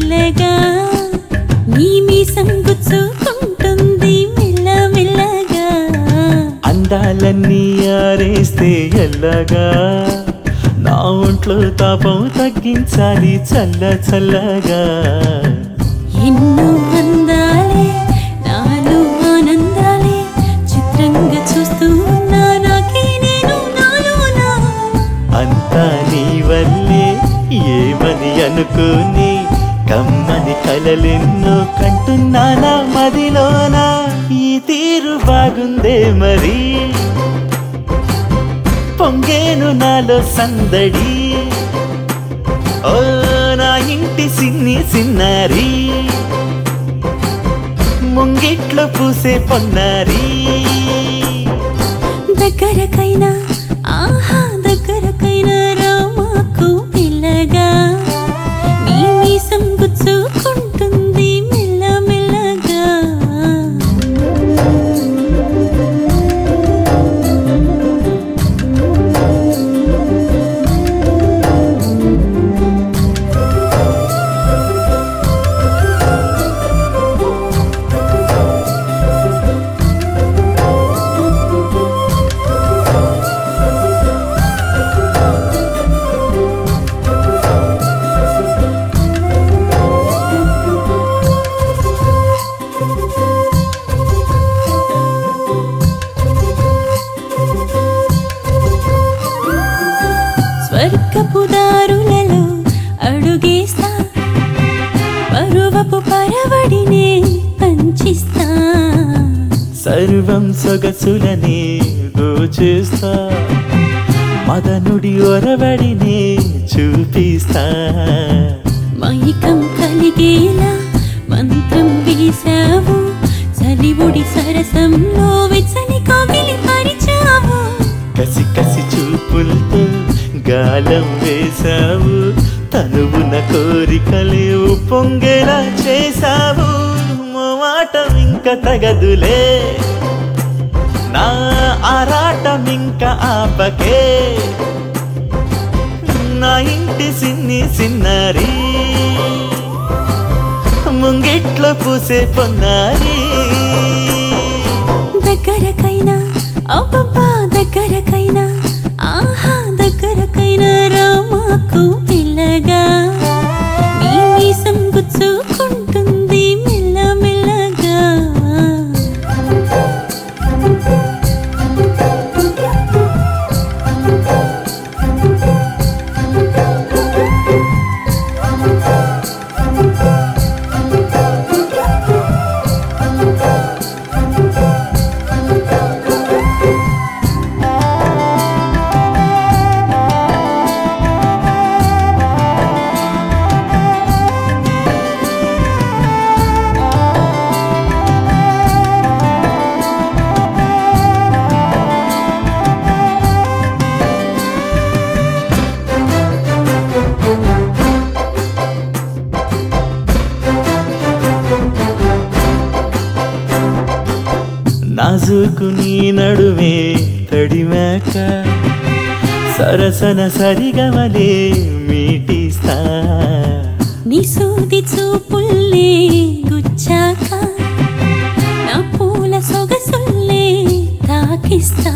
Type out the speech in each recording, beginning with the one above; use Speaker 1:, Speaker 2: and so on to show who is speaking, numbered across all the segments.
Speaker 1: మెల్లగా నీ మీసం గుచ్చుకుంటుంది మెల్లమెల్లగా
Speaker 2: అందాలన్నీ ఆరేస్తే ఎల్లగా నా ఒంట్లో తాపం తగ్గించాలి చల్ల చల్లగా
Speaker 1: ఎన్నో అందాలే నాలో ఆనందాలే చిత్రంగా చూస్తూ ఉన్నా నాకే నేను నాలోనా
Speaker 2: అంతా నీ వల్లే ఏమని అనుకోని కమ్మని కలలెన్నో కంటున్నానా మదిలోనా ఈ తీరు బాగుందే మరి పొంగేను నాలో సందడి ఓ నా ఇంటి సిన్ని సిన్నారి ముంగిట్లో పూసే పొన్నారి
Speaker 1: దగ్గరకైనా ఆహా దగ్గరకైనా రామాకు పిల్లగా నీ మీసం గుచ్చుకుంటుంది మెల్లమెల్లగా స్వర్గపు దారులలో అడుగేస్తా పరువపు పరవడినే పంచిస్తా
Speaker 2: సర్వం సొగసులనే దోచేస్తా మదనుడి ఒరవడినే చూపిస్తా
Speaker 1: మైకం కలిగేలా మంత్రం వేశావు చలివుడి సరసంలో వెచ్చని కవిలి పరిచావు
Speaker 2: కసి కసి చూపులతో గాలం వేశావు తనువున కోరికలేవు పొంగేలా చేశావు మాటం ఇంక తగదులే నా ఆరాటం ఇంక ఆపకే నా ఇంటి సిన్ని సిన్నారి ముంగిట్లో పూసే పొన్నారి
Speaker 1: దగ్గరకైనా అబ్బబ్బా దగ్గరకైనా ఆహా దగ్గరకైనా రామాకు పిల్లగా నీ మీసం గుచ్చుకుంటుంది మెల్లమెల్లగా
Speaker 2: నాజుకు నీ నడుమే తడిమాక సరసన సరిగమలే మీటిస్తా
Speaker 1: నీ సూది చూపుల్లే గుచ్చాక నా పూల సొగసుల్లే తాకిస్తా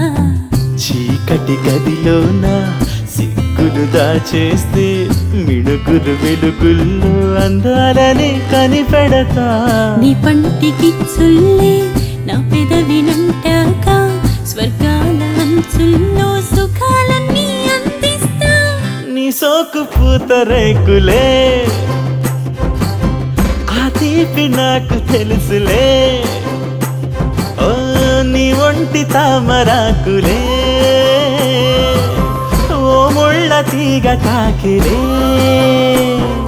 Speaker 2: చీకటి గదిలోన సిగ్గులు దాచేస్తే మిణుగురు వెలుగుల్లో అందాలని కనిపెడతా
Speaker 1: నీ పంటికి చుల్లే నా పెదవి నంటాక స్వర్గాల అంచుల్లో సుఖాలన్నీ అందిస్తా
Speaker 2: నీ సోకు పూత రేకులే ఆ తీపి నాకు తెలుసులే ఓ నీ ఒంటి తామరాకులే ఓ ముళ్ళ తీగ తాకిలే